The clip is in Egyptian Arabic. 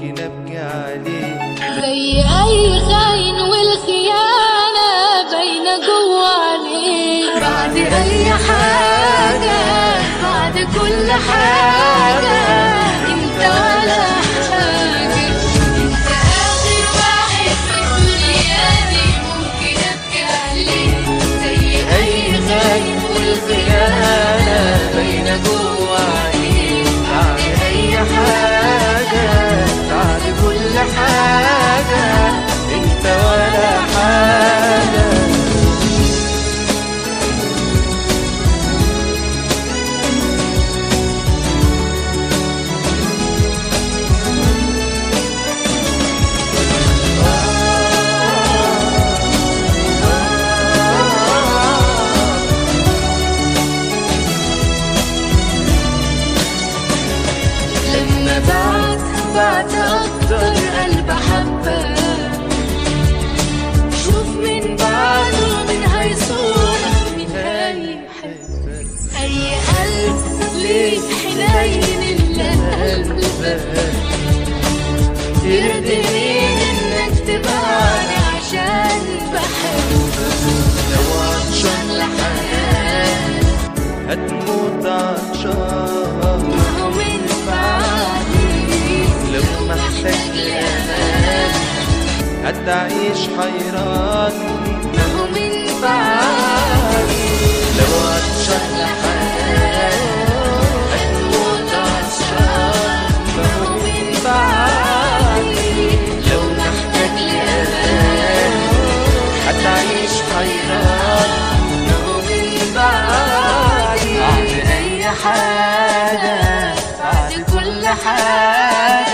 ممكن ابكي عليه زي اي خاين والخيانة باينة جوا عليه بعد اي حاجة بعد كل حاجة انت ولا حاجة انت اخر واحد في الدنيا دي ممكن ابكي عليه زي اي خاين والخيانة باينة جوا عليه بعد اي حاجة بعد كل حاجة انت ولا حاجة لما بعد بعد أكتر قلب حبة شوف من بعده من هيصونك من هيحبك أي قلب ليك حنين إلا قلبك يرضي مين إنك تبعني عشان بحبك لو عطشان الحياة هتموت عطشان ما هو من بعدي لو محتاج لأمان هتعيش حيران ما هو من بعدي لو عطشان لحياة هتموت عطشان ما هو من بعدي لو محتاج لأمان هتعيش حيران ما هو من بعدي بعد أي حاجة بعد كل حاجة